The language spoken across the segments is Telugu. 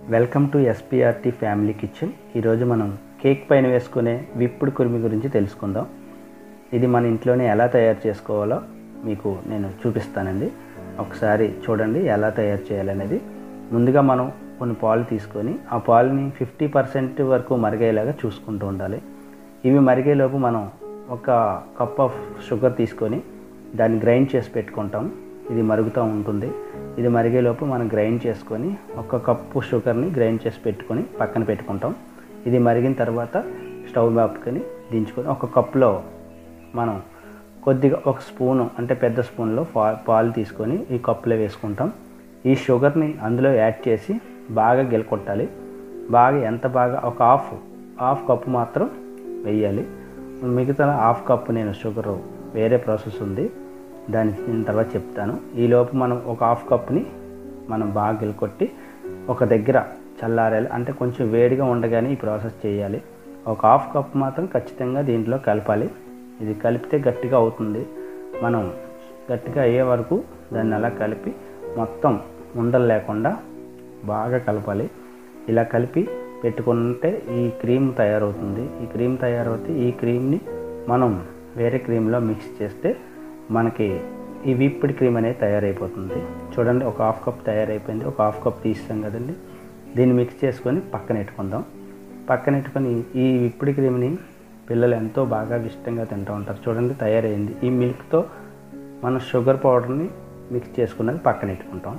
welcome to SPRT family kitchen ఈరోజు మనం కేక్ పైన వేసుకునే విప్పుడు కురిమి గురించి తెలుసుకుందాం ఇది మన ఇంట్లోనే ఎలా తయారు చేసుకోవాలో మీకు నేను చూపిస్తానండి ఒకసారి చూడండి ఎలా తయారు చేయాలనేది ముందుగా మనం కొన్ని పాలు తీసుకొని ఆ పాలని ఫిఫ్టీ పర్సెంట్ వరకు మరిగేలాగా చూసుకుంటూ ఉండాలి ఇవి మరిగేలోపు మనం ఒక కప్ ఆఫ్ షుగర్ తీసుకొని దాన్ని గ్రైండ్ చేసి పెట్టుకుంటాం ఇది మరుగుతూ ఉంటుంది ఇది మరిగేలోపు మనం గ్రైండ్ చేసుకొని ఒక కప్పు షుగర్ని గ్రైండ్ చేసి పెట్టుకొని పక్కన పెట్టుకుంటాం ఇది మరిగిన తర్వాత స్టవ్ ఆపుకొని దించుకొని ఒక కప్లో మనం కొద్దిగా ఒక స్పూను అంటే పెద్ద స్పూన్లో పా పాలు తీసుకొని ఈ కప్పులో వేసుకుంటాం ఈ షుగర్ని అందులో యాడ్ చేసి బాగా గెలకొట్టాలి బాగా ఎంత బాగా ఒక హాఫ్ హాఫ్ కప్పు మాత్రం వేయాలి మిగతా హాఫ్ కప్పు నేను షుగర్ వేరే ప్రాసెస్ ఉంది దాని నేను తర్వాత చెప్తాను ఈలోపు మనం ఒక హాఫ్ కప్ని మనం బాగా గెలకొట్టి ఒక దగ్గర చల్లారాలి అంటే కొంచెం వేడిగా ఉండగానే ఈ ప్రాసెస్ చేయాలి ఒక హాఫ్ కప్ మాత్రం ఖచ్చితంగా దీంట్లో కలపాలి ఇది కలిపితే గట్టిగా అవుతుంది మనం గట్టిగా అయ్యే వరకు దాన్ని అలా కలిపి మొత్తం ఉండలు లేకుండా బాగా కలపాలి ఇలా కలిపి పెట్టుకుంటే ఈ క్రీమ్ తయారవుతుంది ఈ క్రీమ్ తయారవుతే ఈ క్రీమ్ని మనం వేరే క్రీమ్లో మిక్స్ చేస్తే మనకి ఈ విప్పిడి క్రీమ్ అనేది తయారైపోతుంది చూడండి ఒక హాఫ్ కప్ తయారైపోయింది ఒక హాఫ్ కప్ తీస్తాం కదండి దీన్ని మిక్స్ చేసుకొని పక్కన పెట్టుకుందాం పక్కన పెట్టుకొని ఈ విప్పిడి క్రీమ్ని పిల్లలు ఎంతో బాగా ఇష్టంగా తింటూ ఉంటారు చూడండి తయారైంది ఈ మిల్క్తో మనం షుగర్ పౌడర్ని మిక్స్ చేసుకున్నది పక్కన పెట్టుకుంటాం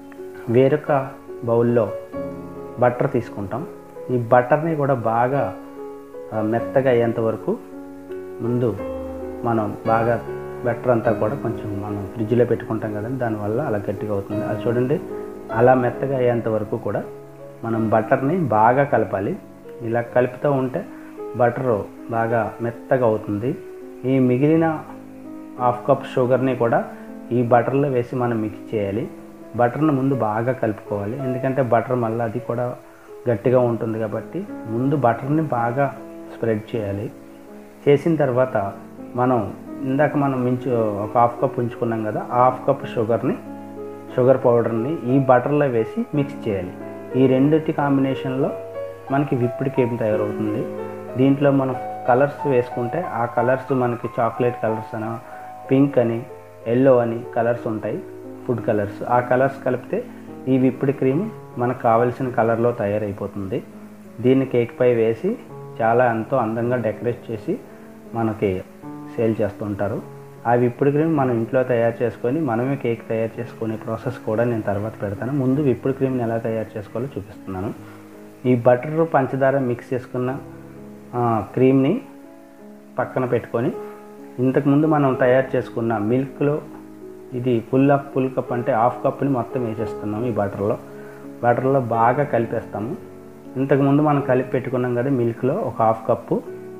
వేరొక బౌల్లో బటర్ తీసుకుంటాం ఈ బటర్ని కూడా బాగా ఆ, మెత్తగా అయ్యేంత వరకు ముందు మనం బాగా బటర్ అంతా కూడా కొంచెం మనం ఫ్రిడ్జ్లో పెట్టుకుంటాం కదండి దానివల్ల అలా గట్టిగా అవుతుంది అది చూడండి అలా మెత్తగా అయ్యేంత వరకు కూడా మనం బటర్ని బాగా కలపాలి ఇలా కలుపుతూ ఉంటే బటర్ బాగా మెత్తగా అవుతుంది ఈ మిగిలిన హాఫ్ కప్ షుగర్ని కూడా ఈ బటర్లో వేసి మనం మిక్స్ చేయాలి బటర్ని ముందు బాగా కలుపుకోవాలి ఎందుకంటే బటర్ మళ్ళీ అది కూడా గట్టిగా ఉంటుంది కాబట్టి ముందు బటర్ని బాగా స్ప్రెడ్ చేయాలి చేసిన తర్వాత మనం ఇందాక మనం మించు ఒక హాఫ్ కప్ ఉంచుకున్నాం కదా ఆ హాఫ్ కప్ షుగర్ని షుగర్ పౌడర్ని ఈ బటర్లో వేసి మిక్స్ చేయాలి ఈ రెండిటి కాంబినేషన్లో మనకి విప్పిడి కేక్ తయారవుతుంది దీంట్లో మనం కలర్స్ వేసుకుంటే ఆ కలర్స్ మనకి చాక్లెట్ కలర్స్ అని పింక్ అని ఎల్లో అని కలర్స్ ఉంటాయి ఫుడ్ కలర్స్ ఆ కలర్స్ కలిపితే ఈ విప్పిడి క్రీమ్ మనకు కావలసిన కలర్లో తయారైపోతుంది దీన్ని కేక్ పై వేసి చాలా ఎంతో అందంగా డెకరేట్ చేసి మనకి సేల్ చేస్తుంటారు ఆ విప్పుడు క్రీమ్ మనం ఇంట్లో తయారు చేసుకొని మనమే కేక్ తయారు చేసుకునే ప్రాసెస్ కూడా నేను తర్వాత పెడతాను ముందు విప్పుడు క్రీమ్ని ఎలా తయారు చేసుకోవాలో చూపిస్తున్నాను ఈ బటర్ పంచదార మిక్స్ చేసుకున్న ఆ, క్రీమ్ని పక్కన పెట్టుకొని ఇంతకుముందు మనం తయారు చేసుకున్న మిల్క్లో ఇది ఫుల్ ఆఫ్ ఫుల్ కప్ అంటే హాఫ్ కప్ని మొత్తం వేసేస్తున్నాము ఈ బటర్లో బటర్లో బాగా కలిపేస్తాము ఇంతకుముందు మనం కలిపి పెట్టుకున్నాం కదా మిల్క్లో ఒక హాఫ్ కప్పు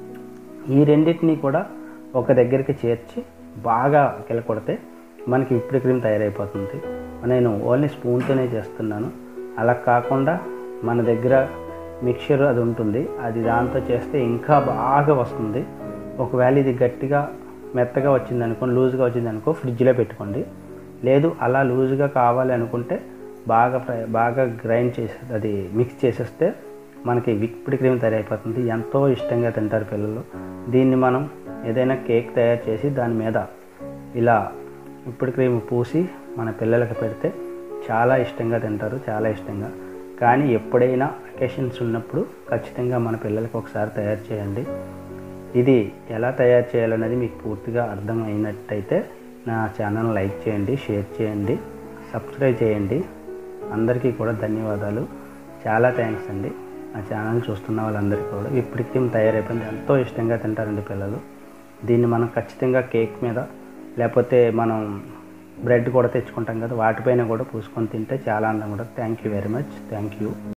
ఈ రెండింటిని కూడా ఒక దగ్గరికి చేర్చి బాగా కిలకొడితే మనకి విప్పిడి క్రీమ్ తయారైపోతుంది నేను ఓన్లీ స్పూన్తోనే చేస్తున్నాను అలా కాకుండా మన దగ్గర మిక్చర్ అది ఉంటుంది అది దాంతో చేస్తే ఇంకా బాగా వస్తుంది ఒకవేళ ఇది గట్టిగా మెత్తగా వచ్చింది అనుకో లూజ్గా వచ్చింది అనుకో ఫ్రిడ్జ్లో పెట్టుకోండి లేదు అలా లూజ్గా కావాలి అనుకుంటే బాగా ఫ్రై బాగా గ్రైండ్ చేసి అది మిక్స్ చేసేస్తే మనకి విప్పిడి క్రీమ్ తయారైపోతుంది ఎంతో ఇష్టంగా తింటారు పిల్లలు దీన్ని మనం ఏదైనా కేక్ తయారు చేసి దాని మీద ఇలా విప్పిడి క్రీమ్ పూసి మన పిల్లలకి పెడితే చాలా ఇష్టంగా తింటారు చాలా ఇష్టంగా కానీ ఎప్పుడైనా అకేషన్స్ ఉన్నప్పుడు ఖచ్చితంగా మన పిల్లలకి ఒకసారి తయారు చేయండి ఇది ఎలా తయారు చేయాలనేది మీకు పూర్తిగా అర్థం అయినట్టయితే నా ఛానల్ లైక్ చేయండి షేర్ చేయండి సబ్స్క్రైబ్ చేయండి అందరికీ కూడా ధన్యవాదాలు చాలా థ్యాంక్స్ అండి నా ఛానల్ చూస్తున్న వాళ్ళందరికీ కూడా ఇప్పటికీ తయారైపోయింది ఎంతో ఇష్టంగా తింటారండి పిల్లలు దీన్ని మనం ఖచ్చితంగా కేక్ మీద లేకపోతే మనం బ్రెడ్ కూడా తెచ్చుకుంటాం కదా వాటిపైన కూడా పూసుకొని తింటే చాలా అందంగా ఉంటుంది thank you very much thank you